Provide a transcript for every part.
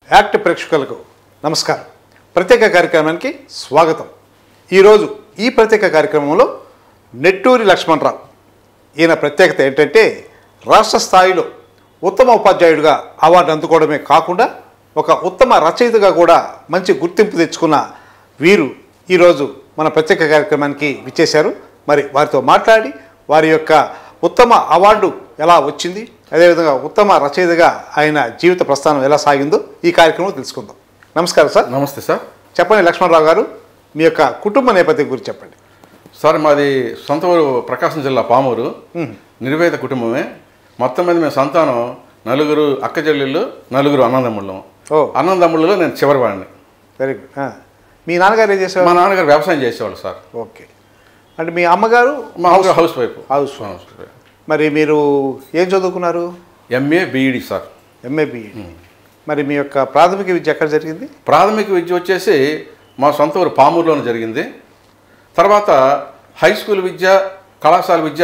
Act ప్రేక్షకులకు నమస్కారం ప్రత్యేక కార్యక్రమానికి స్వాగతం ఈరోజు ఈ ప్రత్యేక కార్యక్రమంలో నెట్టూరి లక్ష్మణరావు ఈయన ప్రత్యేకత ఏంటంటే రాష్ట్ర స్థాయిలో ఉత్తమ ఉపాధ్యాయుడిగా అవార్డు అందుకోవడమే కాకుండా ఒక ఉత్తమ రచయితగా కూడా మంచి గుర్తింపు తెచ్చుకున్న వీరు ఈరోజు మన ప్రత్యేక కార్యక్రమానికి విచ్చేశారు మరి వారితో మాట్లాడి వారి యొక్క ఉత్తమ అవార్డు ఎలా వచ్చింది అదేవిధంగా ఉత్తమ రచయితగా ఆయన జీవిత ప్రస్థానం ఎలా సాగిందో ఈ కార్యక్రమం తెలుసుకుందాం నమస్కారం సార్ నమస్తే సార్ చెప్పండి లక్ష్మణరావు గారు మీ యొక్క కుటుంబ నేపథ్యం గురించి చెప్పండి సార్ మాది సొంత ఊరు ప్రకాశం జిల్లా పామూరు నిర్వేద కుటుంబమే మొత్తం మీద మేము సంతానం నలుగురు అక్క చెల్లెళ్ళు నలుగురు అన్నదమ్ముళ్ళం ఓ అన్నదమ్ముళ్ళలో నేను చివరి వాడిని వెరీ గుడ్ మీ నాన్నగారు ఏం చేసేవారు మా నాన్నగారు వ్యవసాయం చేసేవాళ్ళు సార్ ఓకే అంటే మీ అమ్మగారు మా అమ్మగారు హౌస్ వైఫ్ హౌస్ వైఫ్. మరి మీరు ఏం చదువుకున్నారు ఎంఏ బీఈడి సార్ ఎంఏ మరి మీ యొక్క ప్రాథమిక విద్య ఎక్కడ జరిగింది ప్రాథమిక విద్య వచ్చేసి మా సొంత ఊరు పామూరులోనే జరిగింది తర్వాత హై స్కూల్ విద్య కళాశాల విద్య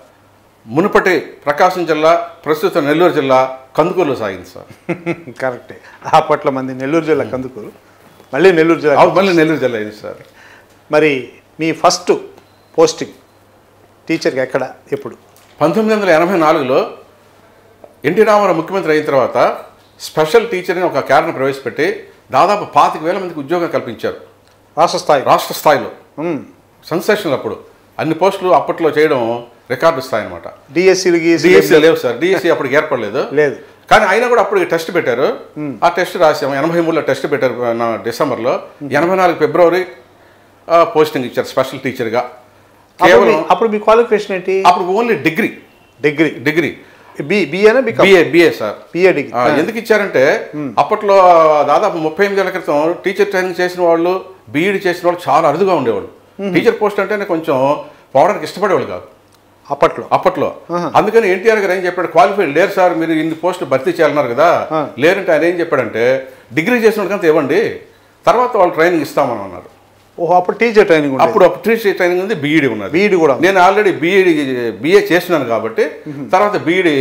మునుపటి ప్రకాశం జిల్లా ప్రస్తుత నెల్లూరు జిల్లా కందుకూరులో సాగింది సార్ కరెక్టే అప్పట్లో మంది నెల్లూరు జిల్లా కందుకూరు మళ్ళీ నెల్లూరు జిల్లా అవి మళ్ళీ నెల్లూరు జిల్లా అయింది సార్ మరి మీ ఫస్ట్ పోస్టింగ్ టీచర్కి ఎక్కడ ఎప్పుడు పంతొమ్మిది వందల ఎనభై నాలుగులో ఎన్టీ రామారావు ముఖ్యమంత్రి అయిన తర్వాత స్పెషల్ టీచర్ని ఒక క్యాడర్ను ప్రవేశపెట్టి దాదాపు పాతిక వేల మందికి ఉద్యోగం కల్పించారు రాష్ట్ర స్థాయి రాష్ట్ర స్థాయిలో మ్మ్. సెన్సేషనల్ అప్పుడు అన్ని పోస్టులు అప్పట్లో చేయడం రికార్డు స్థాయి అనమాట డిఎస్సీలు గీసీ డిఎస్సీ లేవు సార్ డిఎస్సీ అప్పటికి ఏర్పడలేదు లేదు కానీ అయినా కూడా అప్పుడు టెస్ట్ పెట్టారు ఆ టెస్ట్ రాసాము ఎనభై మూడులో టెస్ట్ పెట్టారు నా డిసెంబర్లో ఎనభై నాలుగు ఫిబ్రవరి ఆ, పోస్టింగ్ ఇచ్చారు స్పెషల్ టీచర్గా అప్పుడు కేవలం మీ- అప్పుడు మీ క్వాలిఫికేషన్ ఏంటి అప్పుడు only degree degree degree B బిఏనా BCom BA BA sir BA degree ఆ, ఎందుకు ఇచ్చారంటే అప్పట్లో దాదాపు ముప్పై ఎనిమిది ఏళ్ల క్రితం టీచర్ ట్రైనింగ్ చేసిన వాళ్ళు బీఈడి చేసిన వాళ్ళు చాలా అరుదుగా ఉండేవాళ్ళు టీచర్ పోస్ట్ అంటేనే కొంచెం పోవడానికి ఇష్టపడేవాళ్ళు కాదు అప్పట్లో అప్పట్లో అందుకని ఎన్టీఆర్ గారు ఏం చెప్పాడు క్వాలిఫైడ్ లేరు సార్ మీరు ఇన్ని పోస్టులు భర్తీ చేయాలన్నారు కదా లేరంటే ఆయన ఏం చెప్పాడంటే డిగ్రీ చేసిన వాళ్ళకంతా ఇవ్వండి తర్వాత వాళ్ళు ట్రైనింగ్ ఇస్తామని అన్నారు ఓహో అప్పుడు టీచర్ ట్రైనింగ్ ఉండేది అప్పుడు టీచర్ ట్రైనింగ్ ఉంది బీఈడి ఉన్నది బీఈడి కూడా ఉంది. నేను ఆల్రెడీ బీఈడి బీఏ చేసినాను కాబట్టి తర్వాత BEd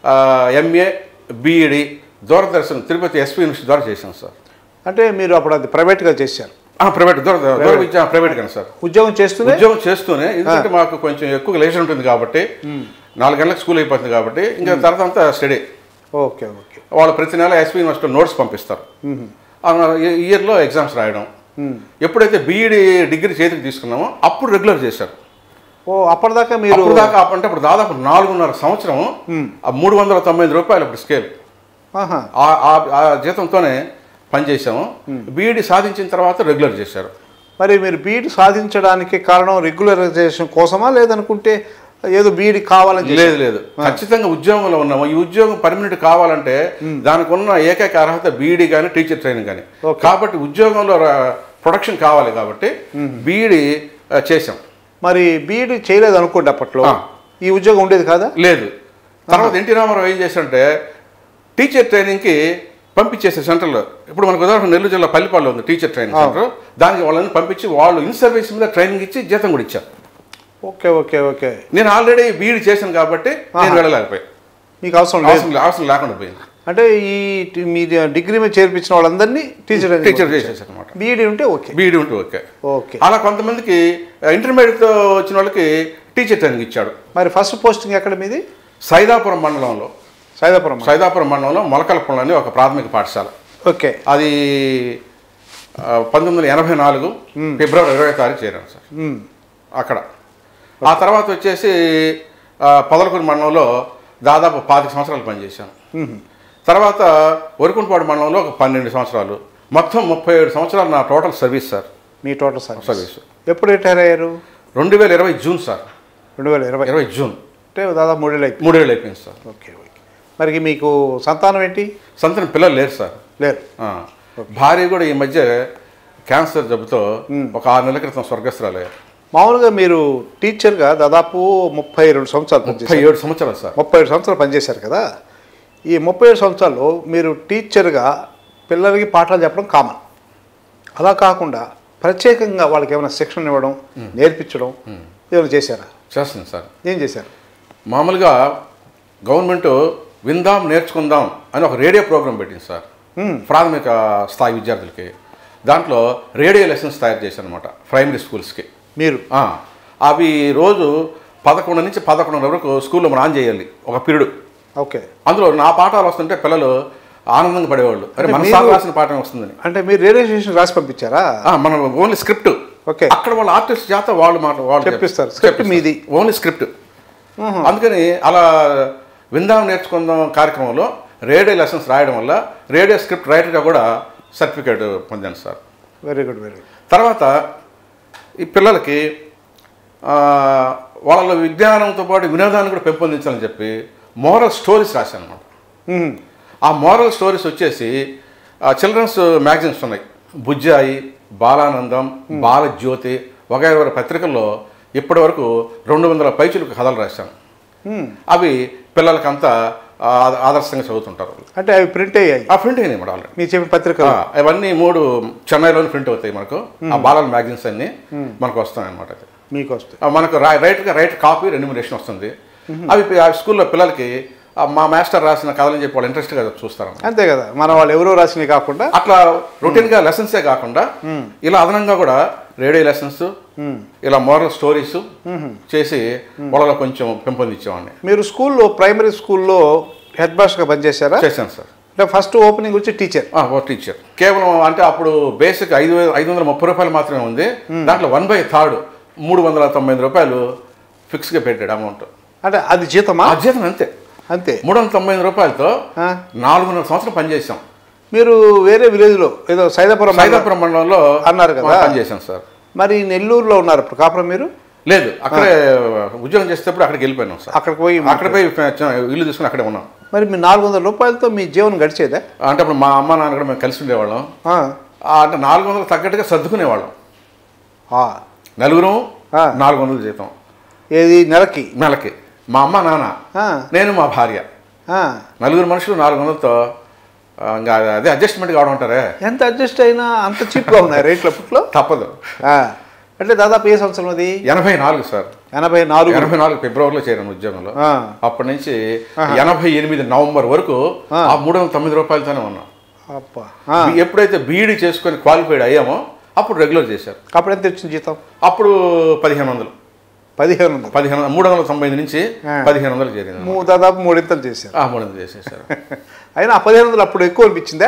MA BEd Doordarshan Tirupati SP university ద్వారా చేశాను సార్ అంటే మీరు అప్పుడు అది ప్రైవేట్గా చేశారు ఆ, ప్రైవేట్ దూర దూర విద్య ప్రైవేట్ కానీ సార్ ఉద్యోగం చేస్తూనే ఉద్యోగం చేస్తూనే ఎందుకంటే మాకు కొంచెం ఎక్కువ లేషన్ ఉంటుంది కాబట్టి నాలుగు గంటలకు స్కూల్ అయిపోతుంది కాబట్టి ఇంకా తర్వాత అంతా స్టడీ ఓకే ఓకే వాళ్ళు ప్రతి నెల ఎస్పీ యూనివర్సిటీలో నోట్స్ పంపిస్తారు ఆ ఇయర్లో ఎగ్జామ్స్ రాయడం ఎప్పుడైతే బీఈడి డిగ్రీ చేతికి తీసుకున్నామో అప్పుడు రెగ్యులర్ చేశారు ఓ అప్పటిదాకా మీరు అప్పుడు దాకా అంటే అప్పుడు దాదాపు నాలుగున్నర సంవత్సరం ఆ మూడు వందల తొంభై ఐదు రూపాయలు అప్పుడు స్కేల్ ఆహా ఆ- ఆ- ఆ జీతంతోనే పనిచేసాము బీఈడి సాధించిన తర్వాత రెగ్యులర్ చేశారు మరి మీరు బీఈడి సాధించడానికి కారణం రెగ్యులరైజేషన్ కోసమా లేదనుకుంటే ఏదో బీఈడి కావాలని చేశారా? లేదు లేదు ఖచ్చితంగా ఉద్యోగంలో ఉన్నాము ఈ ఉద్యోగం పర్మనెంట్ కావాలంటే దానికి ఉన్న ఏకైక అర్హత బీఈడి కానీ టీచర్ ట్రైనింగ్ కానీ కాబట్టి ఉద్యోగంలో ప్రొడక్షన్ కావాలి కాబట్టి బీఈడి చేసాం మరి బీఈడి చేయలేదు అనుకోండి అప్పట్లో ఆ. ఈ ఉద్యోగం ఉండేది కాదా లేదు తర్వాత ఎన్టీ రామారావు ఏం చేశారంటే టీచర్ ట్రైనింగ్కి పంపించేసే సెంటర్లో ఇప్పుడు మనకు ఉదాహరణ నెల్లూరు జిల్లా పల్లిపాడులో ఉంది టీచర్ ట్రైనింగ్ సెంటర్ దానికి వాళ్ళని పంపించి వాళ్ళు ఇన్ సర్వీస్ మీద ట్రైనింగ్ ఇచ్చి జీతం కూడా ఇచ్చారు ఓకే ఓకే ఓకే నేను ఆల్రెడీ బీఈడి చేశాను కాబట్టి నేను వెళ్ళలేకపోయాను మీకు అవసరం లేదు అవసరం అవసరం లేకుండా పోయింది అంటే ఈ టి- మీ డిగ్రీ మీద చేర్పించిన వాళ్ళందరినీ టీచర్ టీచర్ చేసేసారు అనమాట బీఈడి ఉంటే ఓకే బీఈడి ఉంటే ఓకే ఓకే అలా కొంతమందికి ఇంటర్మీడియట్తో వచ్చిన వాళ్ళకి టీచర్ ట్రైనింగ్ ఇచ్చాడు మరి ఫస్ట్ పోస్టింగ్ ఎక్కడ మీది సైదాపురం మండలంలో సైదాపురం సైదాపురం మండలంలో మొలకలపల్లి అని ఒక ప్రాథమిక పాఠశాల ఓకే అది ఆ, పంతొమ్మిది వందల ఎనభై నాలుగు ఫిబ్రవరి ఇరవై తారీఖు చేరాను సార్ మ్మ్. అక్కడ ఆ తర్వాత వచ్చేసి ఆ, పొదలకూరు మండలంలో దాదాపు పాతిక సంవత్సరాలు పనిచేశాను మ్మ్. తర్వాత వరకుంటపాడు మండలంలో ఒక పన్నెండు సంవత్సరాలు మొత్తం ముప్పై ఏడు సంవత్సరాలు నా టోటల్ సర్వీస్ సార్ మీ టోటల్ సర్వీస్ సర్వీస్ ఎప్పుడు రిటైర్ అయ్యారు రెండు వేల ఇరవై జూన్ సార్ రెండు వేల ఇరవై ఇరవై జూన్ అంటే దాదాపు మూడేళ్ళు అయిపోయింది మూడేళ్ళు అయిపోయింది సార్ ఓకే ఓకే మరి మీకు సంతానం ఏంటి సంతానం పిల్లలు లేరు సార్ లేరు ఆ. భార్య కూడా ఈ మధ్య క్యాన్సర్ జబ్బుతో ఒక ఆరు నెలల క్రితం స్వర్గస్థురాలయ్యారు మామూలుగా మీరు టీచర్గా దాదాపు ముప్పై రెండు సంవత్సరాలు పనిచేశారు ముప్పై ఏడు సంవత్సరాలు సార్ ముప్పై ఏడు సంవత్సరాలు పనిచేశారు కదా ఈ ముప్పై ఏడు సంవత్సరాల్లో మీరు టీచర్గా పిల్లలకి పాఠాలు చెప్పడం కామన్ అలా కాకుండా ప్రత్యేకంగా వాళ్ళకి ఏమైనా శిక్షణ ఇవ్వడం నేర్పించడం ఏమైనా చేశారా చేస్తుంది సార్ ఏం చేశారు మామూలుగా గవర్నమెంట్ విందాం నేర్చుకుందాం అని ఒక రేడియో ప్రోగ్రాం పెట్టింది సార్ ప్రాథమిక స్థాయి విద్యార్థులకి దాంట్లో రేడియో లెసన్స్ తయారు చేశాను అనమాట ప్రైమరీ స్కూల్స్కి మీరు ఆ, అవి రోజు పదకొండు నుంచి పదకొండున్నర వరకు స్కూల్లో మనం ఆన్ చేయాలి ఒక పీరియడ్ ఓకే అందులో నా పాఠాలు వస్తుంటే పిల్లలు ఆనందంగా పడేవాళ్ళు అరే మన సార్ మీరు- రాసిన పాఠం వస్తుందని అంటే మీరు రేడియో స్టేషన్ రాసి పంపించారా ఆ, మనం ఓన్లీ స్క్రిప్ట్ ఓకే అక్కడ వాళ్ళ ఆర్టిస్ట్ చేత వాళ్ళు మాట వాళ్ళు చెప్పిస్తారు. స్క్రిప్ట్ మీది. ఓన్లీ స్క్రిప్ట్ అందుకని అలా విందాం నేర్చుకుందాం కార్యక్రమంలో రేడియో లెసన్స్ రాయడం వల్ల రేడియో స్క్రిప్ట్ రైటర్గా కూడా సర్టిఫికేట్ పొందాను sir very good very good తర్వాత ఈ పిల్లలకి ఆ, వాళ్ళ విజ్ఞానంతో పాటు వినోదాన్ని కూడా పెంపొందించాలని చెప్పి మోరల్ స్టోరీస్ రాశాను అనమాట ఆ మోరల్ స్టోరీస్ వచ్చేసి చిల్డ్రన్స్ మ్యాగజైన్స్ ఉన్నాయి బుజ్జాయి బాలానందం బాలజ్యోతి వగైరా వగైరా పత్రికల్లో ఇప్పటి వరకు రెండు వందల పైచులకు కథలు రాశాను అవి పిల్లలకంతా ఆ, ఆదర్శంగా చదువుతుంటారు అంటే అవి ప్రింట్ అయ్యాయి ఆ ప్రింట్ అయినాయి మేడం ఆల్రెడీ మీరు చెప్పిన పత్రిక ఆ, అవన్నీ మూడు చెన్నైలోనే ప్రింట్ అవుతాయి మనకు ఆ బాలల మ్యాగజైన్స్ అన్ని మనకు వస్తాయి అనమాట మీకు వస్తాయి మనకు రా రైట్గా రైట్ కాపీ రెన్యుమరేషన్ వస్తుంది అవి పి- ఆ స్కూల్లో పిల్లలకి ఆ, మా మాస్టర్ రాసిన కథలని చెప్పి వాళ్ళు ఇంట్రెస్ట్గా చూస్తారు అంతే కదా మన వాళ్ళు ఎవరో రాసినవి కాకుండా అట్లా రొటీన్గా లెసన్సే కాకుండా ఇలా అదనంగా కూడా రేడియో లెసన్స్ ఇలా మోరల్ స్టోరీస్ చేసి వాళ్ళలో కొంచెం పెంపొందించేవాడిని మీరు స్కూల్లో ప్రైమరీ స్కూల్లో హెడ్ మాస్టర్గా పనిచేశారా చేశాను సార్ అంటే ఫస్ట్ ఓపెనింగ్ వచ్చి టీచర్ ఆ, ఓ టీచర్ కేవలం అంటే అప్పుడు బేసిక్ ఐదు వే- ఐదు వందల ముప్పై రూపాయలు మాత్రమే ఉంది దాంట్లో వన్ బై థర్డ్ మూడు వందల తొంభై ఐదు రూపాయలు ఫిక్స్గా పెట్టాడు అమౌంట్ అంటే అది జీతమా ఆ జీతం అంతే అంతే మూడు వందల తొంభై ఐదు రూపాయలతో ఆ. నాలుగున్నర సంవత్సరం పనిచేసాం మీరు వేరే విలేజ్లో ఏదో సైదాపురం మండలం- సైదాపురం మండలంలో అన్నారు కదా. పనిచేసాం సార్ మరి నెల్లూరులో ఉన్నారు ఇప్పుడు కాపురం మీరు లేదు అక్కడే ఉద్యోగం చేసేటప్పుడు అక్కడికి వెళ్ళిపోయినాం సార్ అక్కడికి పోయి అక్కడ పోయి చిన్న ఇల్లు తీసుకుని అక్కడే ఉన్నాం మరి మీ నాలుగు వందల రూపాయలతో మీ జీవనం గడిచేదా అంటే అప్పుడు మా అమ్మ నాన్న కూడా మేము కలిసి ఉండేవాళ్ళం ఆ, ఆ, అంటే నాలుగు వందలు తగ్గట్టుగా సర్దుకునేవాళ్ళం ఆ. నలుగురు ఆ. నాలుగు వందలు జీతం ఏది నెలకి నెలకి మా అమ్మ నాన్న ఆ, నేను మా భార్య ఆ. నలుగురు మనుషులు నాలుగు వందలతో ఆ, ఇంకా అదే అడ్జస్ట్మెంట్ కావడం అంటారే ఎంత అడ్జస్ట్ అయినా అంత చీప్గా ఉన్నాయి రేట్లు అప్పట్లో తప్పదు ఆ. అంటే దాదాపు ఏ సంవత్సరం అది ఎనభై నాలుగు సార్ ఎనభై నాలుగు ఎనభై నాలుగు ఫిబ్రవరిలో చేరాను ఉద్యోగంలో ఆ. అప్పటి నుంచి ఎనభై ఎనిమిది నవంబర్ వరకు ఆ మూడు వందల తొమ్మిది రూపాయలతోనే ఉన్నాం అబ్బా ఆ. బి- ఎప్పుడైతే బీఈడి చేసుకొని క్వాలిఫైడ్ అయ్యామో అప్పుడు రెగ్యులర్ చేశారు అప్పుడు ఎంత వచ్చింది జీతం అప్పుడు పదిహేను వందలు పదిహేను వందలు పదిహేను మూడు వందల తొంభై ఐదు నుంచి ఆ. పదిహేను వందలు చేరింది మూ- దాదాపు మూడింతలు చేశారు ఆ మూడు వందలు చేసేసారు అయినా ఆ పదిహేను వందలు అప్పుడు ఎక్కువ అనిపించిందా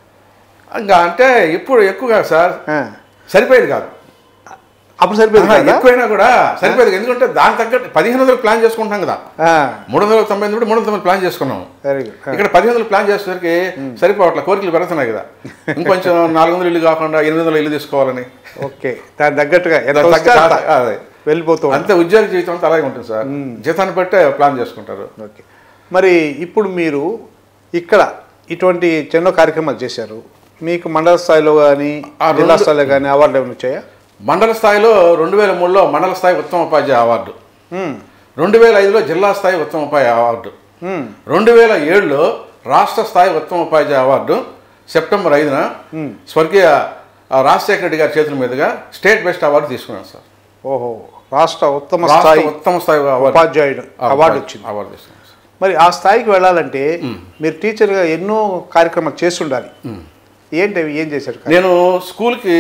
ఇంకా అంటే ఇప్పుడు ఎక్కువ కాదు సార్ ఆ. సరిపోయేది కాదు అప్పుడు సరిపోయింది ఆహా, కదా ఎక్కువైనా కూడా సరిపోయేది కాదు. ఎందుకంటే దాని తగ్గట్టు పదిహేను వందలు ప్లాన్ చేసుకుంటాం కదా మూడు వందల తొంభై ఎనిమిది మూడు వందల తొంభై ప్లాన్ చేసుకున్నాం వెరీ గుడ్ ఇక్కడ పదిహేను వందలు ప్లాన్ చేసేసరికి సరిపోవట్లే కోరికలు పెరుగుతున్నాయి కదా ఇంకొంచెం నాలుగు వందలు ఇల్లు కాకుండా ఎనిమిది వందలు ఇల్లు తీసుకోవాలని ఓకే దాని తగ్గట్టుగా ఎంత దానికి వస్తే తగ్గ- అంత అదే. వెళ్ళిపోతూ ఉంటాం. అంతే ఉద్యోగ జీవితం అంతా అలాగే ఉంటుంది సార్ జీతాన్ని బట్టే ప్లాన్ చేసుకుంటారు ఓకే మరి ఇప్పుడు మీరు ఇక్కడ ఇటువంటి ఎన్నో కార్యక్రమాలు చేశారు మీకు మండల స్థాయిలో కానీ ఆ జిల్లా రెండు- స్థాయిలో కానీ అవార్డులు ఏమైనా వచ్చాయా మండల స్థాయిలో రెండు వేల మూడులో మండల స్థాయి ఉత్తమ ఉపాధ్యాయ అవార్డు మ్మ్. రెండు వేల ఐదులో జిల్లా స్థాయి ఉత్తమ ఉపాధ్యాయ అవార్డు మ్మ్. రెండు వేల ఏడులో రాష్ట్ర స్థాయి ఉత్తమ ఉపాధ్యాయ అవార్డు సెప్టెంబర్ ఐదున స్వర్గీయ ఆ, రాజశేఖర రెడ్డి గారి చేతుల మీదుగా స్టేట్ బెస్ట్ అవార్డు తీసుకున్నాను సార్ ఓహో రాష్ట్ర ఉత్తమ రాష్ట్ర స్థాయి ఉత్తమ స్థాయి అవార్డు ఉపాధ్యాయుడు అవార్డు వచ్చింది అవార్డు తీసుకున్నాను సార్. మరి ఆ స్థాయికి వెళ్ళాలంటే మీరు టీచర్గా ఎన్నో కార్యక్రమాలు చేస్తుండాలి ఏంటి అవి ఏం చేశారు నేను స్కూల్కి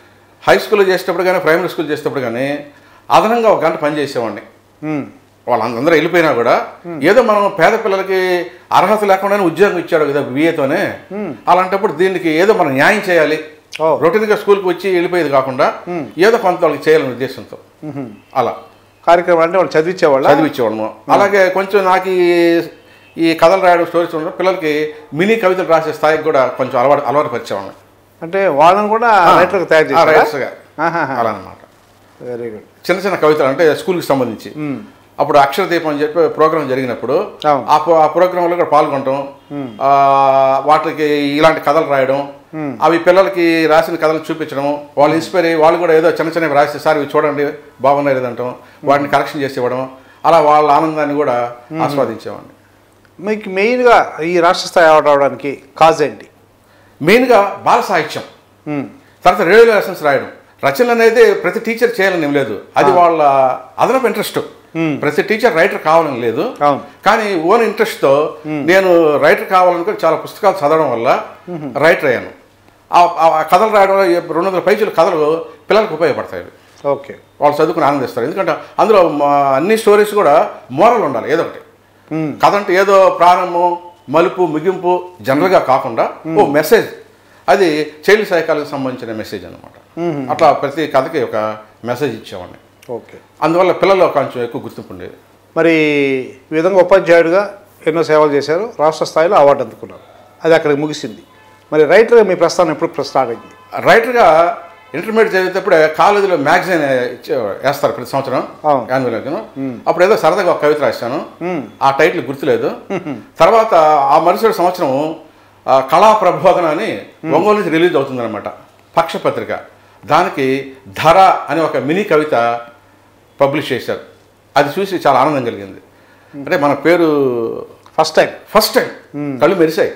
హై స్కూల్లో చేసేటప్పుడు కానీ ప్రైమరీ స్కూల్ చేసేటప్పుడు కానీ అదనంగా ఒక గంట పని చేసేవాడిని మ్మ్. వాళ్ళందరూ వెళ్ళిపోయినా కూడా ఏదో మనం పేద పిల్లలకి అర్హత లేకుండానే ఉద్యోగం ఇచ్చాడు కదా బిఏతోనే అలాంటప్పుడు దీనికి ఏదో మనం న్యాయం చేయాలి ఓ. రొటీన్గా స్కూల్కి వచ్చి వెళ్ళిపోయేది కాకుండా ఏదో కొంత వాళ్ళకి చేయాలనే ఉద్దేశంతో అలా కార్యక్రమం అంటే వాళ్ళు చదివించేవాళ్ళ చదివించేవాళ్ళము అలాగే కొంచెం నాకు ఈ ఈ కథలు రాయడం స్టోరీస్ ఉండడం పిల్లలకి మినీ కవితలు రాసే స్థాయికి కూడా కొంచెం అలవాటు అలవాటు పరిచేవాళ్ళం అంటే వాళ్ళని కూడా రైటర్గా తయారు చేశారా రైటర్స్గా ఆహాహా. అలా అనమాట వెరీ గుడ్ చిన్న చిన్న కవితలు అంటే స్కూల్కి సంబంధించి అప్పుడు అక్షర దీపం అని చెప్పి ప్రోగ్రామ్ జరిగినప్పుడు అవును. ఆ ప్రో- ఆ ప్రోగ్రాంలో కూడా పాల్గొనటం ఆ, వాటికి ఇలాంటి కథలు రాయడం అవి పిల్లలకి రాసిన కథలు చూపించడం వాళ్ళు ఇన్స్పైర్ అయ్యి వాళ్ళు కూడా ఏదో చిన్న చిన్నవి రాసి సార్ ఇవి చూడండి బాగున్నాయి లేదంటాం వాటిని కరెక్షన్ చేసి ఇవ్వడం అలా వాళ్ళ ఆనందాన్ని కూడా ఆస్వాదించేవాడిని మీకు మెయిన్గా ఈ రాష్ట్ర స్థాయి అవార్డు అవడానికి కాజ్ ఏంటి మెయిన్గా బాల సాహిత్యం మ్మ్. తర్వాత రేడియో లెసన్స్ రాయడం రచనలు అనేది ప్రతి టీచర్ చేయాలని ఏం లేదు అది వాళ్ళ అదనపు ఇంట్రెస్ట్ ప్రతి టీచర్ రైటర్ కావాలని లేదు అవును కానీ ఓన్ ఇంట్రెస్ట్తో నేను రైటర్ కావాలనుకుని చాలా పుస్తకాలు చదవడం వల్ల రైటర్ అయ్యాను ఆ- ఆ కథలు రాయడం వల్ల ఈ రెండు వందల పైచుల కథలు పిల్లలకు ఉపయోగపడతాయి అవి. ఓకే వాళ్ళు చదువుకుని ఆనందిస్తారు ఎందుకంటే అందులో మా అన్ని స్టోరీస్ కూడా మోరల్ ఉండాలి ఏదో ఒకటి మ్మ్. కథ అంటే ఏదో ప్రారంభం మలుపు ముగింపు జనరల్గా కాకుండా ఓ మెసేజ్ అది చైల్డ్ సైకాలజీకి సంబంధించిన మెసేజ్ అనమాట అట్లా ప్రతి కథకి ఒక మెసేజ్ ఇచ్చేవాడిని ఓకే అందువల్ల పిల్లల్లో కొంచెం ఎక్కువ గుర్తింపు ఉండేది మరి ఈ విధంగా ఉపాధ్యాయుడిగా ఎన్నో సేవలు చేశారు రాష్ట్ర స్థాయిలో అవార్డు అందుకున్నారు అది అక్కడికి ముగిసింది మరి రైటర్గా మీ ప్రస్థానం ఎప్పుడు స్టార్ట్ అయింది రైటర్గా ఇంటర్మీడియట్ చదివేటప్పుడే కాలేజీలో మ్యాగజైన్ వేస్తారు ప్రతి సంవత్సరం అవును. యాన్యువల్ ఎగ్జామ్ అప్పుడు ఏదో సరదాగా ఒక కవిత రాశాను మ్మ్. ఆ టైటిల్ గుర్తులేదు తర్వాత ఆ మరుసటి సంవత్సరం ఆ, కళా ప్రబోధన అని ఒంగోలు నుంచి రిలీజ్ అవుతుందన్నమాట పక్షపత్రిక దానికి ధర అనే ఒక మినీ కవిత పబ్లిష్ చేశారు అది చూసి చాలా ఆనందం కలిగింది అంటే మన పేరు ఫస్ట్ టైం ఫస్ట్ టైం కళ్ళు మెరిశాయి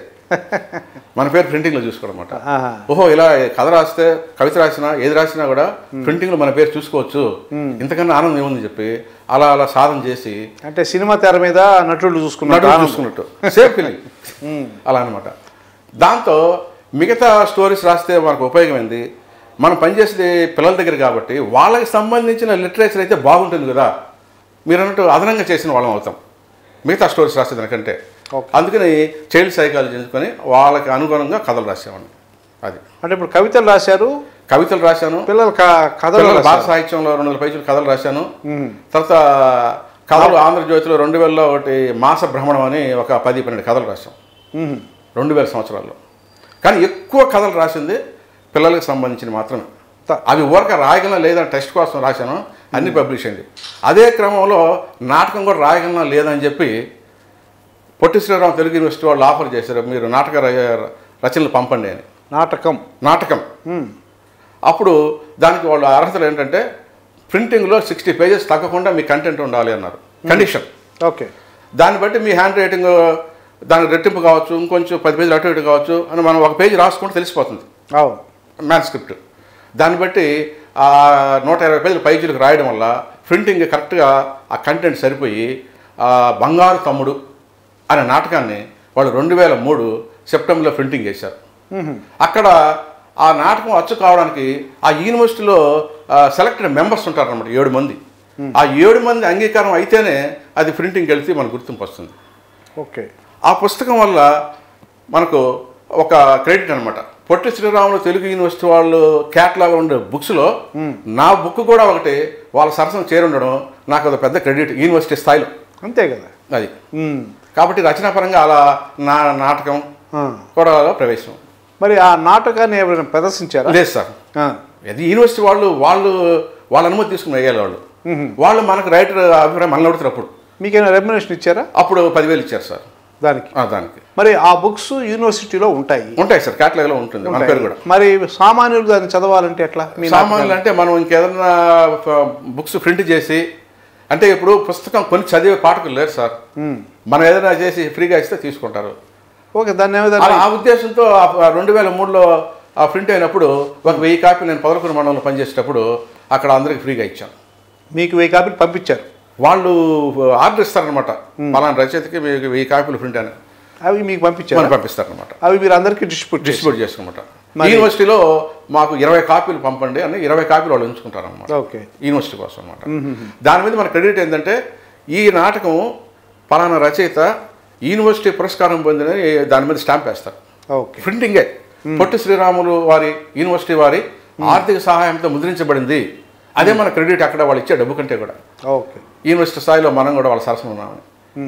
మన పేరు ప్రింటింగ్లో చూసుకోవడం అనమాట ఆహా. ఓహో ఇలా కథ రాస్తే కవిత రాసినా ఏది రాసినా కూడా ప్రింటింగ్లో మన పేరు చూసుకోవచ్చు ఇంతకన్నా ఆనందం ఏముంది చెప్పి అలా అలా సాధన చేసి అంటే సినిమా తెర మీద నటులు చూసుకున్నట్టు నటులు ఆనందం. చూసుకున్నట్టు సేమ్ ఫీలింగ్ అలా అనమాట దాంతో మిగతా స్టోరీస్ రాస్తే మనకు ఉపయోగమైంది మనం పనిచేసేది పిల్లల దగ్గర కాబట్టి వాళ్ళకి సంబంధించిన లిటరేచర్ అయితే బాగుంటుంది కదా మీరు అన్నట్టు అదనంగా చేసిన వాళ్ళం అవుతాం మిగతా స్టోరీస్ రాసే దానికంటే Okay. అందుకని చైల్డ్ సైకాలజీ ఎంచుకొని వాళ్ళకి అనుగుణంగా కథలు రాసేవాడిని అది అంటే ఇప్పుడు కవితలు రాశారు కవితలు రాశాను పిల్లలు క- కథలు పిల్లల భాష రాశారు సాహిత్యంలో రెండు వందల పైసలు కథలు రాశాను మ్మ్. తర్వాత కథలు ఆంధ్రజ్యోతిలో రెండు వేలలో ఒకటి మాస భ్రమణం అని ఒక పది పన్నెండు కథలు రాశాం మ్మ్. రెండు వేల సంవత్సరాల్లో కానీ ఎక్కువ కథలు రాసింది పిల్లలకు సంబంధించిన మాత్రమే త- అవి ఊరక రాయగలనా లేదా టెస్ట్ కోసం రాశాను అన్ని పబ్లిష్ అయింది అదే క్రమంలో నాటకం కూడా రాయగలనా లేదా అని చెప్పి పొట్టి శ్రీరామ్ తెలుగు యూనివర్సిటీ వాళ్ళు ఆఫర్ చేశారు మీరు నాటక ర- రచనలు పంపండి అని నాటకం నాటకం మ్మ్. అప్పుడు దానికి వాళ్ళ అర్హతలు ఏంటంటే ప్రింటింగ్లో సిక్స్టీ పేజెస్ తగ్గకుండా మీ కంటెంట్ ఉండాలి అన్నారు కండిషన్ ఓకే దాన్ని బట్టి మీ హ్యాండ్ రైటింగ్ దానికి రెట్టింపు కావచ్చు ఇంకొంచెం పది పేజీలు అటు ఇటు కావచ్చు అని మనం ఒక పేజీ రాసుకుంటే తెలిసిపోతుంది అవును మ్యాన్స్క్రిప్ట్ దాన్ని బట్టి ఆ నూట ఇరవై పేజీల పైజీలకు రాయడం వల్ల ప్రింటింగ్ కరెక్ట్గా ఆ కంటెంట్ సరిపోయి ఆ బంగారు తమ్ముడు అనే నాటకాన్ని వాళ్ళు రెండు వేల మూడు సెప్టెంబర్లో ప్రింటింగ్ చేశారు మ్మ్. అక్కడ ఆ నాటకం అచ్చు కావడానికి ఆ యూనివర్సిటీలో సెలెక్టెడ్ మెంబర్స్ ఉంటారన్నమాట ఏడు మంది ఆ ఏడు మంది అంగీకారం అయితేనే అది ప్రింటింగ్కి వెళ్తే మనకు గుర్తింపు వస్తుంది ఓకే ఆ పుస్తకం వల్ల మనకు ఒక క్రెడిట్ అనమాట పొట్టి శ్రీరాములు తెలుగు యూనివర్సిటీ వాళ్ళు క్యాట్లాగ్ ఉండే బుక్స్లో నా బుక్ కూడా ఒకటి వాళ్ళ సరసన చేరుండడం నాకు అది పెద్ద క్రెడిట్ యూనివర్సిటీ స్థాయిలో అంతే కదా అది మ్మ్. కాబట్టి రచనాపరంగా అలా నా నాటకం ఆ. కూడా ప్రవేశం మరి ఆ నాటకాన్ని ఎవరైనా ప్రదర్శించారా లేదు సార్ ఆ. అది యూనివర్సిటీ వాళ్ళు వాళ్ళు వాళ్ళ అనుమతి తీసుకుని వేయాలి వాళ్ళు వాళ్ళు మనకు రైటర్ అభిప్రాయం మనల్ని అడుగుతారు అప్పుడు మీకేమైనా రెమ్యునేషన్ ఇచ్చారా అప్పుడు పదివేలు ఇచ్చారు సార్ దానికి ఆ, దానికి మరి ఆ బుక్స్ యూనివర్సిటీలో ఉంటాయి ఉంటాయి సార్ క్యాటలాగ్లో ఉంటుంది మన పేరు కూడా మరి సామాన్యులు దాన్ని చదవాలంటే ఎట్లా మీ సామాన్యులు అంటే మనం ఇంకేదన్నా బుక్స్ ప్రింట్ చేసి అంటే ఇప్పుడు పుస్తకం కొని చదివే పాఠకులు లేరు సార్ మ్మ్. మనం ఏదైనా చేసి ఫ్రీగా ఇస్తే తీసుకుంటారు ఓకే దాన్ని ఏమైనా అలా ఆ ఉద్దేశంతో రెండు వేల మూడులో ఆ ప్రింట్ అయినప్పుడు ఒక వెయ్యి కాపీలు నేను పదకొండు మండలంలో పనిచేసేటప్పుడు అక్కడ అందరికి ఫ్రీగా ఇచ్చాను మీకు వెయ్యి కాపీలు పంపించారు వాళ్ళు ఆర్డర్ ఇస్తారనమాట పలానా రచయితకి మీకు వెయ్యి కాపీలు ప్రింట్ అని అవి మీకు పంపించారు మనం పంపిస్తారనమాట అవి మీరు అందరికీ డిస్ట్రిబ్యూట్ చేసి డిస్ట్రిబ్యూట్ చేసుకున్నమాట యూనివర్సిటీలో మాకు ఇరవై కాపీలు పంపండి అని ఇరవై కాపీలు వాళ్ళు ఉంచుకుంటారనమాట ఓకే యూనివర్సిటీ కోసం అనమాట దాని మీద మన క్రెడిట్ ఏంటంటే ఈ నాటకం పలానా రచయిత యూనివర్సిటీ పురస్కారం పొందిన దాని మీద స్టాంప్ వేస్తారు ఓకే ప్రింటింగే పొట్టి శ్రీరాములు వారి యూనివర్సిటీ వారి ఆర్థిక సహాయంతో ముద్రించబడింది అదే మన క్రెడిట్ అక్కడ వాళ్ళు ఇచ్చే డబ్బు కంటే కూడా ఓకే యూనివర్సిటీ స్థాయిలో మనం కూడా వాళ్ళ సరసన ఉన్నామని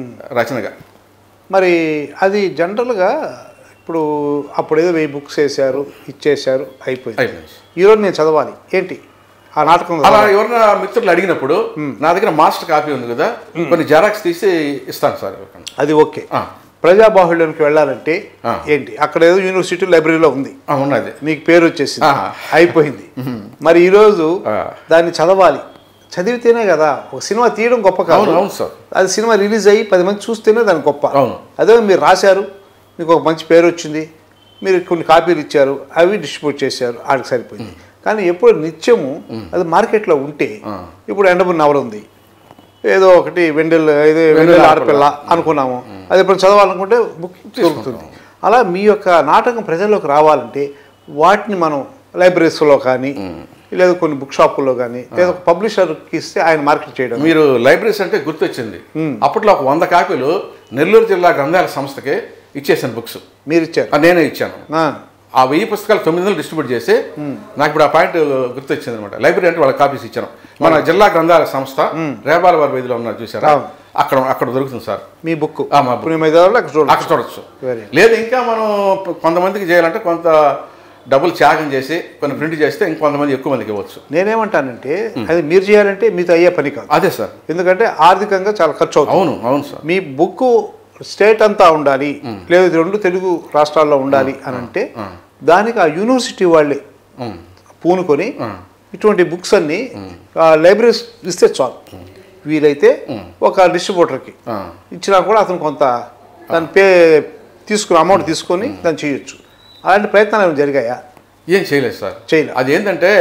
రచనగా మరి అది జనరల్గా ఇప్పుడు అప్పుడు ఏదో వెయ్యి బుక్స్ వేశారు ఇచ్చేశారు అయిపోయింది అయిపోయింది ఈరోజు నేను చదవాలి ఏంటి ఆ నాటకం అలా ఎవరైనా మిత్రులు అడిగినప్పుడు నా దగ్గర మాస్టర్ కాపీ ఉంది కదా కొన్ని జెరాక్స్ తీసి ఇస్తాను సార్ ఎవరికైనా. అది ఓకే ఆ, ప్రజాబాహుళ్యానికి వెళ్ళాలంటే ఆ. ఏంటి అక్కడ ఏదో యూనివర్సిటీ లైబ్రరీలో ఉంది ఆ, ఉన్నది మీకు పేరు వచ్చేసింది ఆహా. అయిపోయింది మరి ఈరోజు ఆ. దాన్ని చదవాలి చదివితేనే కదా ఒక సినిమా తీయడం గొప్ప కాదు అవును అవును సార్ అది సినిమా రిలీజ్ అయ్యి పది మంది చూస్తేనే దాని గొప్ప అవును. అదే మీరు రాశారు మీకు ఒక మంచి పేరు వచ్చింది మీరు కొన్ని కాపీలు ఇచ్చారు అవి డిస్ట్రిబ్యూట్ చేశారు ఆడికి సరిపోయింది కానీ ఎప్పుడు నిత్యము అది మార్కెట్లో ఉంటే ఇప్పుడు ఎండబుల్ నవల ఉంది ఏదో ఒకటి వెండెల్ ఇది వెండెల్ ఆడపిల్ల అనుకున్నాము అది ఇప్పుడు చదవాలనుకుంటే బుక్ దొరుకుతుంది అలా మీ యొక్క నాటకం ప్రజల్లోకి రావాలంటే వాటిని మనం లైబ్రరీస్లో కానీ లేదా కొన్ని బుక్ షాపుల్లో కానీ లేదా ఒక పబ్లిషర్కి ఇస్తే ఆయన మార్కెట్ చేయడం మీరు లైబ్రరీస్ అంటే గుర్తొచ్చింది అప్పట్లో ఒక వంద కాపీలు నెల్లూరు జిల్లా గ్రంథాలయ సంస్థకి ఇచ్చేసాను బుక్స్ మీరు ఇచ్చారు ఆ, నేనే ఇచ్చాను ఆ, ఆ వెయ్యి పుస్తకాలు తొమ్మిది వందలు డిస్ట్రిబ్యూట్ చేసి నాకు ఇప్పుడు ఆ పాయింట్ గుర్తొచ్చింది అనమాట లైబ్రరీ అంటే వాళ్ళకి కాపీస్ ఇచ్చాను మన జిల్లా గ్రంథాలయ సంస్థ రేబాల వారి వీధిలో ఉన్నారు చూసారా అవును. అక్కడ అక్కడ దొరుకుతుంది సార్ మీ బుక్ ఆ, మా book. పుణ్య మైదానంలో అక్కడ చూడండి అక్కడ చూడొచ్చు Very లేదు ఇంకా మనం కొంతమందికి చేయాలంటే కొంత డబ్బులు త్యాగం చేసి కొన్ని ప్రింట్ చేస్తే ఇంకొంతమంది ఎక్కువ మందికి ఇవ్వచ్చు నేనేమంటానంటే అది మీరు చేయాలంటే మీతో అయ్యే పని కాదు అదే సార్ ఎందుకంటే ఆర్థికంగా చాలా ఖర్చు అవుతుంది అవును అవును సార్ మీ బుక్ స్టేట్ అంతా ఉండాలి లేదా ఇది రెండు తెలుగు రాష్ట్రాల్లో ఉండాలి అని అంటే దానికి ఆ యూనివర్సిటీ వాళ్ళే ఉమ్. పూనుకొని ఇటువంటి బుక్స్ అన్ని లైబ్రరీస్ ఇస్తే చాలు వీలైతే ఒక డిస్ట్రిబ్యూటర్కి ఆ. ఇచ్చినా కూడా అతను కొంత దాని పే తీసుకుని అమౌంట్ తీసుకొని దాన్ని చేయొచ్చు అలాంటి ప్రయత్నాలు ఏమైనా జరిగాయా ఏం చేయలేదు సార్ చేయలే. అది ఏంటంటే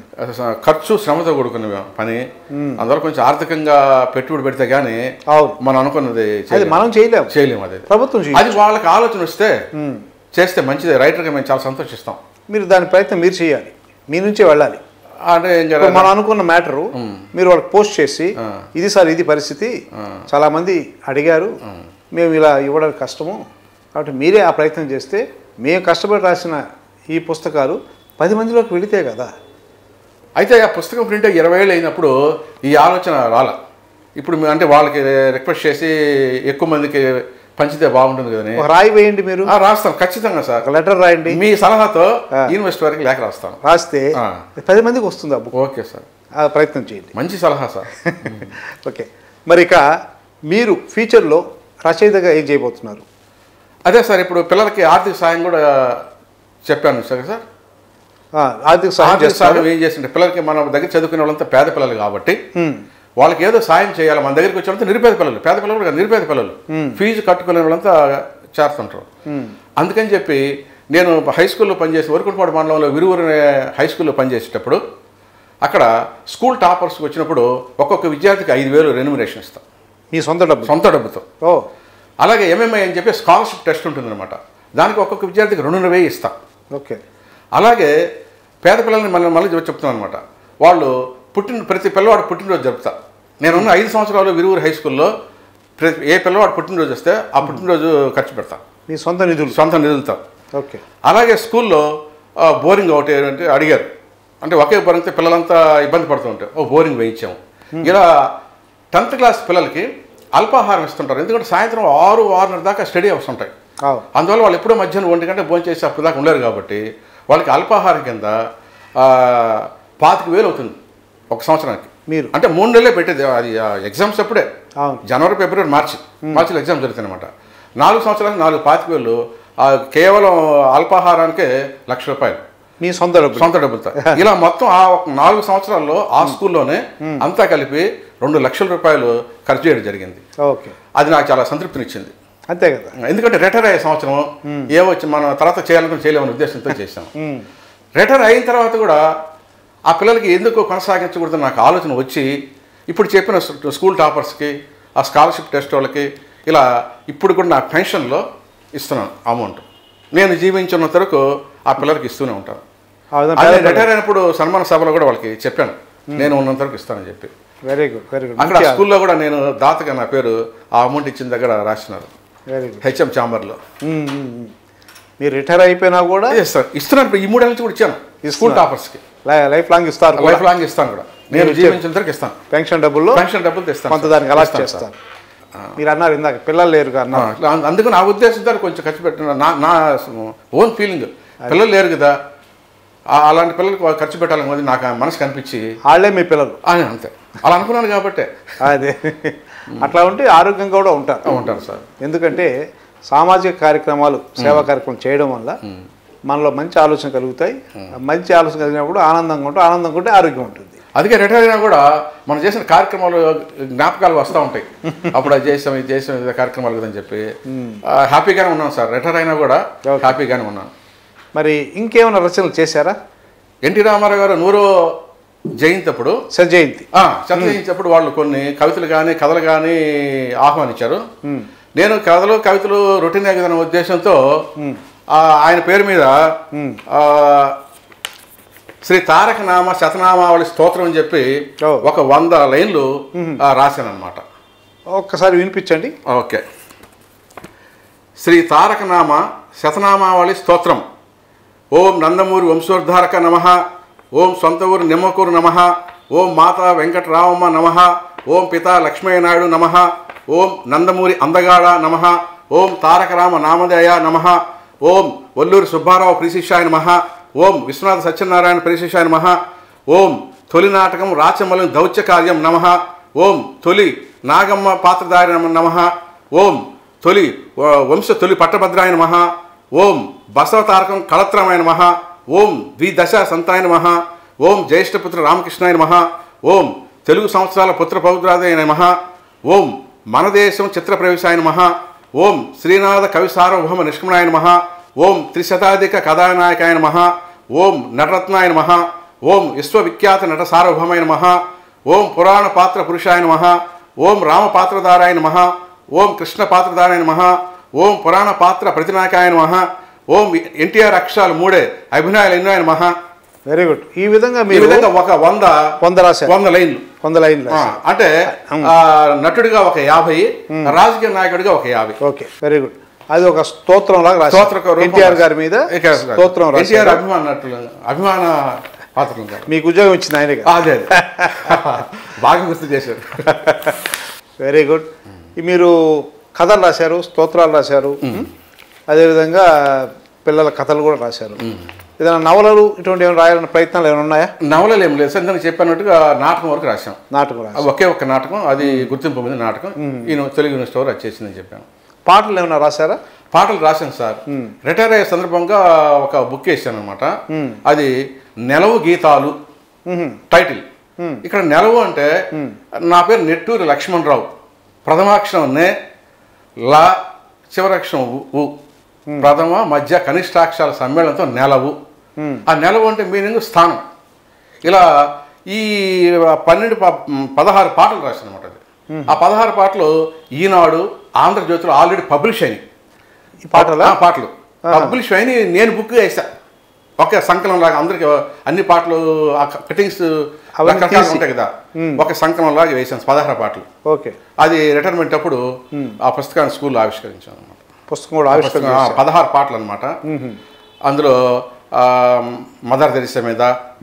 స- ఖర్చు శ్రమతో కూడుకున్న పని అందువల్ల కొంచెం ఆర్థికంగా పెట్టుబడి పెడితే గానీ అవును మనం అనుకున్నది అది చేయలేం. మనం చేయలేము చేయలేము అది ప్రభుత్వం చేయదు అది వాళ్ళకి ఆలోచన వస్తే చేస్తే మంచిదే రైటర్గా మేము చాలా సంతోషిస్తాం మీరు దాని ప్రయత్నం మీరు చేయాలి మీ నుంచే వెళ్ళాలి అంటే ఏం ఇప్పుడు జరగాలి? మనం అనుకున్న మ్యాటరు మీరు వాళ్ళకి పోస్ట్ చేసి ఇది సార్ ఇది పరిస్థితి చాలా మంది అడిగారు మేము ఇలా ఇవ్వడానికి కష్టము కాబట్టి మీరే ఆ ప్రయత్నం చేస్తే మేము కష్టపడి రాసిన ఈ పుస్తకాలు పది మందిలోకి వెళితే కదా అయితే ఆ పుస్తకం ప్రింట్ అయ్యి ఇరవై ఏళ్ళు అయినప్పుడు ఈ ఆలోచన రాల ఇప్పుడు మేము అంటే వాళ్ళకి రిక్వెస్ట్ చేసి ఎక్కువ మందికి పంచితే బాగుంటుంది కదని ఒక రాయి వేయండి మీరు ఆ, రాస్తాం ఖచ్చితంగా సార్ ఒక లెటర్ రాయండి మీ సలహాతో యూనివర్సిటీ వరకు లేఖ రాస్తాను రాస్తే ఆ. పది మందికి వస్తుంది ఆ బుక్ ఓకే సార్ ఆ ప్రయత్నం చేయండి మంచి సలహా సార్ ఓకే మరి ఇక మీరు ఫ్యూచర్లో రచయితగా ఏం చేయబోతున్నారు అదే సార్ ఇప్పుడు పిల్లలకి ఆర్థిక సాయం కూడా చెప్పాను సార్ సార్ ఆ, ఆర్థిక సహాయం ఆర్థిక చేస్తారు సాయం ఏం చేస్తుంటే పిల్లలకి మన దగ్గర చదువుకునే వాళ్ళంతా పేద పిల్లలు కాబట్టి హ్మ్. వాళ్ళకి ఏదో సాయం చేయాలి మన దగ్గరికి వచ్చేంత నిరుపేద పిల్లలు పేద పిల్లలు కూడా కాదు, నిరుపేద పిల్లలు ఫీజు కట్టుకునే వాళ్ళంతా చేస్తుంటారు అందుకని చెప్పి నేను హై స్కూల్లో పనిచేసి వరకుటపాడు మండలంలో విరువురు అనే హై స్కూల్లో పనిచేసేటప్పుడు అక్కడ స్కూల్ టాపర్స్కి వచ్చినప్పుడు ఒక్కొక్క విద్యార్థికి ఐదు వేలు రెన్యుమరేషన్ ఇస్తాం మీ సొంత డబ్బు సొంత డబ్బుతో ఓ అలాగే ఎంఎంఐ అని చెప్పి స్కాలర్షిప్ టెస్ట్ ఉంటుందన్నమాట దానికి ఒక్కొక్క విద్యార్థికి రెండున్నర వెయ్యి ఇస్తాం ఓకే అలాగే పేద పిల్లల్ని మళ్ళీ మళ్ళీ చెప్తున్నాను అనమాట వాళ్ళు పుట్టిన ప్రతి పిల్లవాడు పుట్టినరోజు జరుపుతా నేనున్న ఐదు సంవత్సరాలు విరువురు హై స్కూల్లో ప్రతి ఏ పిల్లవాడు పుట్టినరోజు వస్తే ఆ పుట్టినరోజు ఖర్చు పెడతా మీ సొంత నిధులు సొంత నిధులతో ఓకే అలాగే స్కూల్లో ఆ, బోరింగ్ ఒకటి అంటే అడిగారు అంటే ఒకే బోరింగ్తో పిల్లలంతా ఇబ్బంది పడుతూ ఉంటారు ఓ బోరింగ్ వేయించాము ఇలా టెన్త్ క్లాస్ పిల్లలకి అల్పాహారం ఇస్తుంటారు ఎందుకంటే సాయంత్రం ఆరు ఆరున్నర దాకా స్టడీ అవర్స్ ఉంటాయి అవు అందువల్ల వాళ్ళు ఎప్పుడో మధ్యాహ్నం ఒంటి గంట భోజనం చేసి అప్పుడు దాకా ఉండలేరు కాబట్టి వాళ్ళకి అల్పాహారం కింద ఆ, పాతిక వేలు అవుతుంది ఒక సంవత్సరానికి మీరు అంటే మూడు నెలలే పెట్టేది అది ఎగ్జామ్స్ అప్పుడే అవును జనవరి ఫిబ్రవరి మార్చి మార్చిలో ఎగ్జామ్ జరుగుతాయి అనమాట నాలుగు సంవత్సరాలకు నాలుగు పాతిక వేలు ఆ, కేవలం అల్పాహారానికే లక్ష రూపాయలు మీ సొంత డబ్బు సొంత డబ్బులతో ఇలా మొత్తం ఆ ఒక నాలుగు సంవత్సరాల్లో ఆ స్కూల్లోనే అంతా కలిపి రెండు లక్షల రూపాయలు ఖర్చు చేయడం జరిగింది ఓకే అది నాకు చాలా సంతృప్తినిచ్చింది అంతే కదా ఎందుకంటే రిటైర్ అయ్యే సంవత్సరం ఏమొచ్చి మనం తర్వాత చేయాలనుకుని చేయలేమని ఉద్దేశంతో చేశాం ఉమ్. రిటైర్ అయిన తర్వాత కూడా ఆ పిల్లలకి ఎందుకు కొనసాగించకూడదని నాకు ఆలోచన వచ్చి ఇప్పుడు చెప్పిన స్- స్కూల్ టాపర్స్కి ఆ స్కాలర్షిప్ టెస్ట్ వాళ్ళకి ఇలా ఇప్పుడు కూడా నా పెన్షన్లో ఇస్తున్నాను అమౌంట్ నేను జీవించున్నంత వరకు ఆ పిల్లలకి ఇస్తూనే ఉంటాను ఆ విధంగా అదే పేద రిటైర్ అయినప్పుడు సన్మాన సభలో కూడా వాళ్ళకి చెప్పాను నేను ఉన్నంత వరకు ఇస్తానని చెప్పి వెరీ గుడ్ వెరీ గుడ్ అక్కడ ఆ స్కూల్లో కూడా నేను దాతగా నా పేరు ఆ అమౌంట్ ఇచ్చిన దగ్గర రాసినారు వెరీ గుడ్ హెచ్ఎం ఛాంబర్లో మీరు రిటైర్ అయిపోయినా కూడా అదే సార్ ఇస్తున్నాను ఇప్పుడు ఈ మూడేళ్ళ నుంచి కూడా ఇచ్చాను స్కూల్ టాపర్స్కి లై- లైఫ్ లాంగ్ ఇస్తారు కూడా. లైఫ్ లాంగ్ ఇస్తాను కూడా నేను జీవించిన వరకు ఇస్తాను పెన్షన్ డబ్బుల్లో పెన్షన్ డబ్బులు తెస్తాను కొంత సార్. దానికి అలాట్ ఇస్తాను సార్. చేస్తారు మీరు అన్నారు ఇందాక పిల్లలు లేరుగా ఆ, అన్నారు ఇట్లా అంద- అందుకు నా ఉద్దేశంతో కొంచెం ఖర్చు పెట్టిన నా నా ఓన్ ఫీలింగ్ పిల్లలు లేరు కదా ఆ- అలాంటి పిల్లలకు ఖర్చు పెట్టాలని కొద్ది నాకు ఆ మనసు కనిపించి వాళ్ళే మీ పిల్లలు ఆ, అంతే అలా అనుకున్నాను కాబట్టి అదే అట్లా ఉంటే ఆరోగ్యంగా కూడా ఉంటారు ఉంటాను సార్ ఎందుకంటే సామాజిక కార్యక్రమాలు సేవా కార్యక్రమాలు చేయడం వల్ల మనలో మంచి ఆలోచన కలుగుతాయి మంచి ఆలోచన కలిగినప్పుడు ఆనందంగా ఉంటే ఆనందంగా ఉంటే ఆరోగ్యం ఉంటుంది అందుకే రిటైర్ అయినా కూడా మనం చేసిన కార్యక్రమాలు జ్ఞాపకాలు వస్తూ ఉంటాయి అప్పుడు అది చేసాం ఇది చేసాం ఇది కార్యక్రమాలు కదని చెప్పి ఆ, హ్యాపీగానే ఉన్నాను సార్ రిటైర్ అయినా కూడా Okay. హ్యాపీగానే ఉన్నాను మరి ఇంకేమైనా రచనలు చేశారా ఎన్టీ రామారావు గారు నూరో జయంతి అప్పుడు శత జయంతి ఆ, శత జయంతి అప్పుడు వాళ్ళు కొన్ని కవితలు కానీ కథలు కానీ ఆహ్వానించారు నేను కథలు కవితలు రొటీన్ అనే ఉద్దేశంతో ఆ, ఆయన పేరు మీద ఆ, శ్రీ తారక నామ శతనామావళి స్తోత్రం అని చెప్పి ఓ. ఒక వంద లైన్లు రాశాను అనమాట ఒక్కసారి వినిపించండి ఓకే శ్రీ తారక నామ శతనామావళి స్తోత్రం ఓం నందమూరి వంశోద్ధారక నమ ఓం సొంత ఊరు నిమ్మకూరు నమ ఓం మాతా వెంకటరామమ్మ నమ ఓం పితా లక్ష్మీనాయుడు నమ ఓం నందమూరి అందగాడ నమ ఓం తారకరామ నామదేయ నమ ఓం వల్లూరి సుబ్బారావు ప్రీశిష్యాయ నమ ఓం విశ్వనాథ సత్యనారాయణ ప్రీశిష్యాయ నమ ఓం తొలి నాటకం రాచమల్లి దౌత్య కార్యం నమ ఓం తొలి నాగమ్మ పాత్రధారి నమ ఓం తొలి వ- వంశ తొలి పట్టభద్రాయ నమ ఓం బసవతారకం కళత్రమాయ నమ ఓం ద్విదశ సంతాయ నమ ఓం జ్యేష్ఠపుత్ర రామకృష్ణాయ నమ ఓం తెలుగు సంవత్సరాల పుత్ర పౌత్రాదయ నమ ఓం మన దేశం చిత్ర ప్రవేశాయ నమ ఓం శ్రీనాథ కవి సార్వభౌమ నిష్కమణాయ నమ ఓం త్రిశతాధిక కథానాయకాయ నమ ఓం నటరత్నాయ నమ ఓం విశ్వవిఖ్యాత నట సార్వభౌమాయ నమ ఓం పురాణ పాత్ర పురుషాయ నమ ఓం రామ పాత్రధారాయ నమ ఓం కృష్ణ పాత్రధారాయ నమ ఓం పురాణ పాత్ర ప్రతినాయకాయ నమ ఓం ఎన్టీఆర్ అక్షరాలు మూడే అభినయాలు ఎన్నో నమ వెరీ గుడ్ ఈ విధంగా ఈ మీరు విధంగా ఒక వంద వంద రాశారు వంద లైన్లు వంద లైన్లు ఆ, రాశారు. అంటే ఆ, నటుడిగా ఒక యాభై రాజకీయ నాయకుడిగా ఒక యాభై ఓకే వెరీ గుడ్ అది ఒక స్తోత్రం లాగా స్తోత్ర రాశారు ఎన్టీఆర్ గారి మీద స్తోత్రం ఎన్టీఆర్ రాశారు అభిమాన నటులు అభిమాన పాత్రలు కాదు. మీకు ఉద్యోగం ఇచ్చింది ఆయనే కదా అదే అదే బాగా గుర్తు చేశారు వెరీ గుడ్ మీరు కథలు రాశారు స్తోత్రాలు రాశారు అదేవిధంగా పిల్లల కథలు కూడా రాశారు ఏదైనా నవలలు ఇటువంటి ఏమైనా రాయాలన్న ప్రయత్నాలు ఏమైనా ఉన్నాయా నవలలు ఏం లేదు సార్ ఇందాక చెప్పినట్టుగా నాటకం వరకు రాశాం నాటకం రాశారు అది ఒకే ఒక్క నాటకం అది గుర్తింపు పొందిన నాటకం ఈయన తెలుగు యూనివర్సిటీ వారు వచ్చేసిందని చెప్పాను పాటలు ఏమైనా రాశారా పాటలు రాశాను సార్ రిటైర్ అయ్యే సందర్భంగా ఒక బుక్ వేసాను అనమాట అది నెలవు గీతాలు మ్మ్. టైటిల్ ఇక్కడ నెలవు అంటే నా పేరు నెట్టూరి లక్ష్మణరావు ప్రథమాక్షరం నే లా చివరక్షరం ఉ, ఉ ప్రథమ మధ్య కనిష్టాక్షరాల సమ్మేళనంతో నెలవు ఆ నెలవు అంటే మీనింగ్ స్థానం ఇలా ఈ పన్నెండు ప- పదహారు పాటలు రాశాను అనమాట అది ఆ పదహారు పాటలు ఈనాడు ఆంధ్రజ్యోతిలో ఆల్రెడీ పబ్లిష్ అయినాయి ఈ పాటలా ఆ పాటలు పబ్లిష్ అయిన నేను బుక్ వేసా ఒక సంకలనం లాగా అందరికి అన్ని పాటలు కటింగ్స్ అవన్నీ రకరకాలు తీసి. ఉంటాయి కదా ఒక సంకలనం లాగా వేసాను పదహారు పాటలు ఓకే అది రిటైర్మెంట్ అప్పుడు ఆ పుస్తకాన్ని స్కూల్లో ఆవిష్కరించాను అనమాట పుస్తకం కూడా ఆవిష్కరణ చేశారు. పదహారు పాటలు అనమాట అందులో ఆ, మదర్ తెరిసా మీద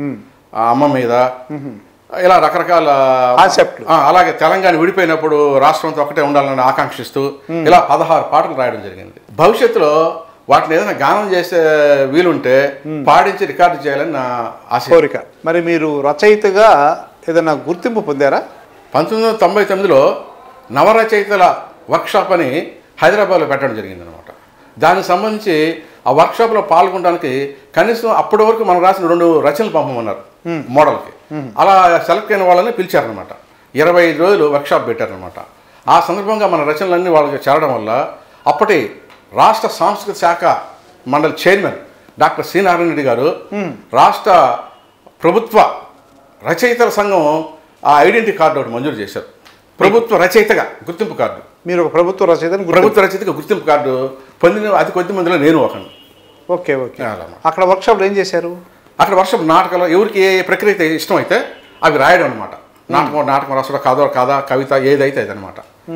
ఆ, అమ్మ మీద ఇలా రకరకాల కాన్సెప్ట్లు. ఆ, అలాగే తెలంగాణ విడిపోయినప్పుడు రాష్ట్రంతో ఒకటే ఉండాలని ఆకాంక్షిస్తూ ఇలా పదహారు పాటలు రాయడం జరిగింది భవిష్యత్తులో వాటిని ఏదైనా గానం చేసే వీలుంటే పాడించి రికార్డు చేయాలని నా ఆశ కోరిక మరి మీరు రచయితగా ఏదైనా గుర్తింపు పొందారా పంతొమ్మిది వందల తొంభై తొమ్మిదిలో నవరచయితల వర్క్షాప్ అని హైదరాబాద్లో పెట్టడం జరిగింది అనమాట దానికి సంబంధించి ఆ వర్క్షాప్లో పాల్గొనడానికి కనీసం అప్పటి వరకు మనం రాసిన రెండు రచనలు పంపమన్నారు మోడల్కి అలా సెలెక్ట్ అయిన వాళ్ళని పిలిచారనమాట ఇరవై ఐదు రోజులు వర్క్షాప్ పెట్టారనమాట ఆ సందర్భంగా మన రచనలన్నీ వాళ్ళకి చేరడం వల్ల అప్పటి రాష్ట్ర సాంస్కృతిక శాఖ మండలి chairman doctor C Narayana Reddy గారు రాష్ట్ర ప్రభుత్వ రచయితల సంఘం ఆ ఐడెంటిటీ కార్డు ఒకటి మంజూరు చేశారు ప్రభుత్వ రచయితగా గుర్తింపు కార్డు మీరు ఒక ప్రభుత్వ రచయితని గుర్తింపు ప్రభుత్వ రచయితగా గుర్తింపు కార్డు పొందిన అతి కొద్ది మందిలో నేను ఒకను ఓకే ఓకే అలా. అక్కడ వర్క్షాప్లో ఏం చేశారు అక్కడ వర్షం నాటకాలు ఎవరికి ఏ ప్రక్రియ అయితే ఇష్టం అయితే అవి రాయడం అనమాట నాటకం నాటకం రాసడం కాదో కాదా కవిత ఏదైతే అదనమాట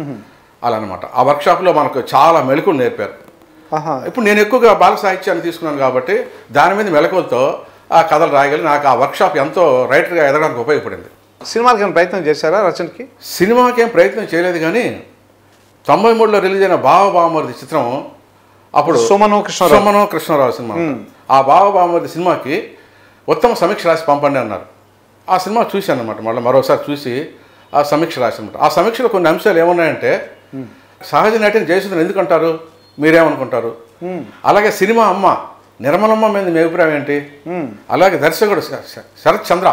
అలా అనమాట ఆ వర్క్షాప్లో మనకు చాలా మెలకులు నేర్పారు ఆహా ఇప్పుడు నేను ఎక్కువగా బాల సాహిత్యాన్ని తీసుకున్నాను కాబట్టి దాని మీద మెలకువలతో ఆ కథలు రాయగలి నాకు ఆ వర్క్షాప్ ఎంతో రైటర్గా ఎదగడానికి ఉపయోగపడింది సినిమాకి ఏమైనా ప్రయత్నం చేశారా రచనకి సినిమాకి ఏం ప్రయత్నం చేయలేదు కానీ తొంభై మూడులో రిలీజ్ అయిన బావ బావమరిది చిత్రం అప్పుడు సుమను కృష్ణరావు సుమను కృష్ణరావు సినిమా ఆ బావ బావమరిది సినిమాకి ఉత్తమ సమీక్ష రాసి పంపండి అన్నారు ఆ సినిమా చూశాను అనమాట మళ్ళీ మరోసారి చూసి ఆ సమీక్ష రాసి అనమాట ఆ సమీక్షలో కొన్ని అంశాలు ఏమున్నాయంటే సహజ నటిని జయసుధన్ ఎందుకు అంటారు మీరేమనుకుంటారు అలాగే సినిమా అమ్మ నిర్మలమ్మ మీద మీ అభిప్రాయం ఏంటి అలాగే దర్శకుడు శ- శ- శరత్ చంద్ర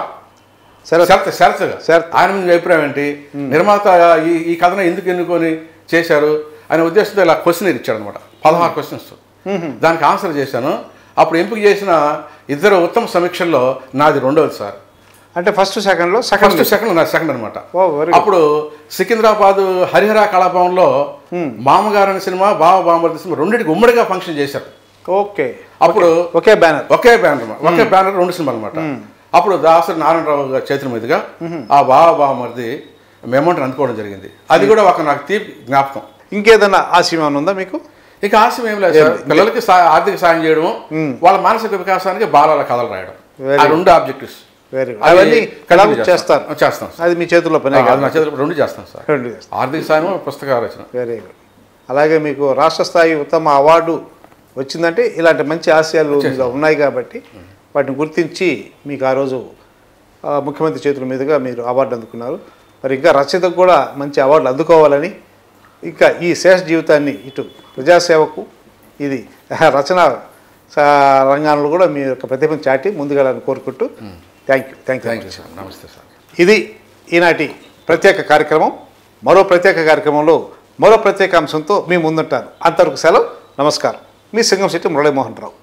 సరే శరత్ శరత్ శరత్. ఆయన మీద మీ అభిప్రాయం ఏంటి నిర్మాత ఈ ఈ కథను ఎందుకు ఎన్నుకొని చేశారు అనే ఉద్దేశంతో ఇలా క్వశ్చన్ ఇచ్చాడు అనమాట పదహారు క్వశ్చన్స్ దానికి ఆన్సర్ చేశాను అప్పుడు ఎంపిక చేసిన ఇద్దరు ఉత్తమ సమీక్షల్లో నాది రెండవది సార్ అంటే ఫస్ట్ సెకండ్లో సెకండ్ ఫస్ట్ సెకండ్ నా సెకండ్ అనమాట ఓ వెరీ అప్పుడు సికింద్రాబాద్ హరిహర కళాభవన్లో మామగారు అనే సినిమా బావ బామర్ది సినిమా రెండింటికి ఉమ్మడిగా ఫంక్షన్ చేశారు ఓకే అప్పుడు ఒకే బ్యానర్ ఒకే బ్యానర్ ఒకే బ్యానర్ రెండు సినిమాలు అనమాట అప్పుడు దాసరి నారాయణరావు గారి చేతుల మీదుగా ఆ బావ బామర్ది మెమౌంట్ అందుకోవడం జరిగింది అది కూడా ఒక నాకు తీపి జ్ఞాపకం ఇంకేదైనా ఆశయం ఏమైనా ఉందా మీకు ఇక ఆశయం ఏం లేదు సార్ పిల్లలకి సా- ఆర్థిక సాయం చేయడం వాళ్ళ మానసిక వికాసానికి బాలల కథలు రాయడం Very ఆ రెండు ఆబ్జెక్టివ్స్ వెరీ గుడ్ అవన్నీ కళలు చేస్తారు చేస్తాం సార్. అది మీ చేతుల్లో పనే అది కాదు నా చేతులు రెండు చేస్తాం సార్ రెండు చేస్తారు ఆర్థిక సాయం పుస్తక రచన వెరీ గుడ్ అలాగే మీకు రాష్ట్ర స్థాయి ఉత్తమ అవార్డు వచ్చిందంటే ఇలాంటి మంచి ఆశయాలు మీలో ఉన్నాయి కాబట్టి వాటిని గుర్తించి మీకు ఆ రోజు ఆ, ముఖ్యమంత్రి చేతుల మీదుగా మీరు అవార్డు అందుకున్నారు మరి ఇంకా రచయితకు కూడా మంచి అవార్డులు అందుకోవాలని ఇంకా ఈ శేష జీవితాన్ని ఇటు ప్రజాసేవకు ఇది రచన స- రంగాల్లో కూడా మీ యొక్క ప్రతిభను చాటి ముందుకెళ్ళాలని కోరుకుంటూ thank you thank you thank you sir నమస్తే సార్ ఇది ఈనాటి ప్రత్యేక కార్యక్రమం మరో ప్రత్యేక కార్యక్రమంలో మరో ప్రత్యేక అంశంతో మీ ముందుంటాను అంతవరకు సెలవు నమస్కారం మీ సింగం శెట్టి మురళీమోహన్ రావు